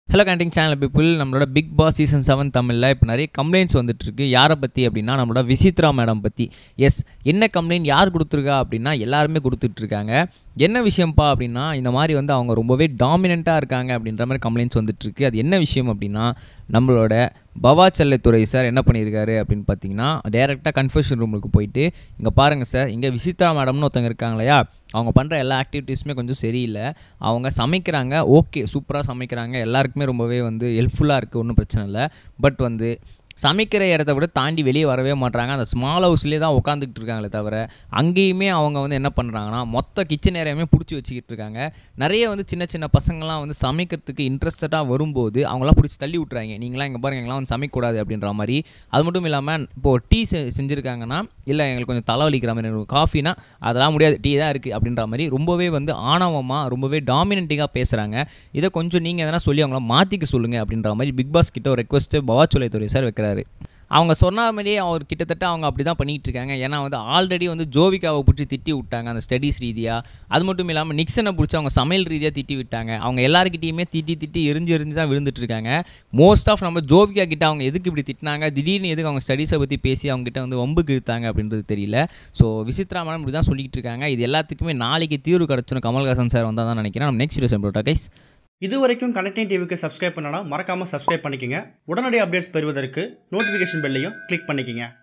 hello கேண்டிங் channel people நம்மளோட Bigg Boss season seven தமிழில் இப்போ நிறைய கம்ப்ளைண்ட்ஸ் வந்துட்டுருக்கு யாரை பற்றி அப்படின்னா நம்மளோட விசித்ரா மேடம் பற்றி எஸ் என்ன கம்ப்ளைண்ட் யார் கொடுத்துருக்கா அப்படின்னா எல்லாருமே கொடுத்துட்ருக்காங்க என்ன விஷயம்ப்பா அப்படின்னா இந்த மாதிரி வந்து அவங்க ரொம்பவே டாமினண்ட்டாக இருக்காங்க அப்படின்ற மாதிரி கம்ப்ளைண்ட்ஸ் வந்துட்டுருக்கு அது என்ன விஷயம் அப்படின்னா நம்மளோட பவா செல்லத்துறை சார் என்ன பண்ணியிருக்காரு அப்படின்னு பார்த்தீங்கன்னா டேரெக்டாக கன்ஃபெஷன் ரூமுக்கு போயிட்டு இங்கே பாருங்கள் சார் இங்கே விசித்ரா மேடம்னு ஒருத்தங்க இருக்காங்க இல்லையா அவங்க பண்ணுற எல்லா ஆக்டிவிட்டீஸுமே கொஞ்சம் சரியில்லை அவங்க சமைக்கிறாங்க ஓகே சூப்பராக சமைக்கிறாங்க எல்லாருக்குமே ரொம்பவே வந்து ஹெல்ப்ஃபுல்லாக இருக்குது ஒன்றும் பிரச்சனை இல்லை பட் வந்து சமைக்கிற இடத்த விட தாண்டி வெளியே வரவே மாட்றாங்க அந்த ஸ்மால் ஹவுஸ்லேயே தான் உட்காந்துக்கிட்டு இருக்காங்களே தவிர அங்கேயுமே அவங்க வந்து என்ன பண்ணுறாங்கன்னா மொத்த கிச்சன் ஏரியாவுமே பிடிச்சி வச்சுக்கிட்டு இருக்காங்க நிறைய வந்து சின்ன சின்ன பசங்கள்லாம் வந்து சமைக்கிறதுக்கு இன்ட்ரெஸ்டடாக வரும்போது அவங்களாம் பிடிச்சி தள்ளி விட்றாங்க நீங்களாம் இங்கே பாருங்க எங்களாம் வந்து சமைக்கக்கூடாது அப்படின்ற மாதிரி அது மட்டும் இல்லாமல் இப்போது டீ செ செஞ்சுருக்காங்கன்னா இல்லை எங்களுக்கு கொஞ்சம் தலைவலிக்கிற மாதிரி இருக்கும் காஃபினா அதெல்லாம் முடியாது டீ தான் இருக்குது அப்படின்ற மாதிரி ரொம்பவே வந்து ஆணவமாக ரொம்பவே டாமினன்ட்டிங்காக பேசுகிறாங்க இதை கொஞ்சம் நீங்கள் எதனா சொல்லி அவங்கள மாற்றிக்க சொல்லுங்கள் அப்படின்ற மாதிரி பிக் பாஸ் கிட்ட ஒரு ரெக்வஸ்ட்டு பவாச்சோலைத்துறை சார் வைக்கிறாரு அவங்க சொன்ன மாதிரியே அவர் கிட்டத்தட்ட அவங்க அப்படி தான் பண்ணிகிட்டு இருக்காங்க ஏன்னா வந்து ஆல்ரெடி வந்து ஜோவிகாவை பிடிச்சி திட்டி விட்டாங்க அந்த ஸ்டடீஸ் ரீதியாக அது மட்டும் இல்லாமல் நிக்சனை பிடிச்சி அவங்க சமையல் ரீதியாக திட்டி விட்டாங்க அவங்க எல்லாருக்கிட்டையுமே திட்டி திட்டி எரிஞ்சு எரிஞ்சு தான் விழுந்துட்டு இருக்காங்க மோஸ்ட் ஆஃப் நம்ம ஜோவிகா கிட்ட அவங்க எதுக்கு இப்படி திட்டினாங்க திடீர்னு எதுக்கு அவங்க ஸ்டடீஸை பற்றி பேசி அவங்க கிட்ட வந்து வம்புக்கு இழுத்தாங்க அப்படின்றது தெரியல ஸோ விசித்ரா மேடம் இப்படி தான் சொல்லிட்டு இருக்காங்க இது எல்லாத்துக்குமே நாளைக்கு தீர்வு கிடச்சிடும் கமல்ஹாசன் சார் வந்தால் தான் நினைக்கிறேன் நம்ம நெக்ஸ்ட் வீடியோ போட்டா கைஸ் இது வரைக்கும் கனெக்டிங் டிவிக்கு சப்ஸ்கிரைப் பண்ணனா மறக்காமல் சப்ஸ்கிரைப் பண்ணிக்கங்க உடனடி அப்டேட்ஸ் பெறுவதற்கு நோட்டிஃபிகேஷன் பெல்லையும் கிளிக் பண்ணிக்கங்க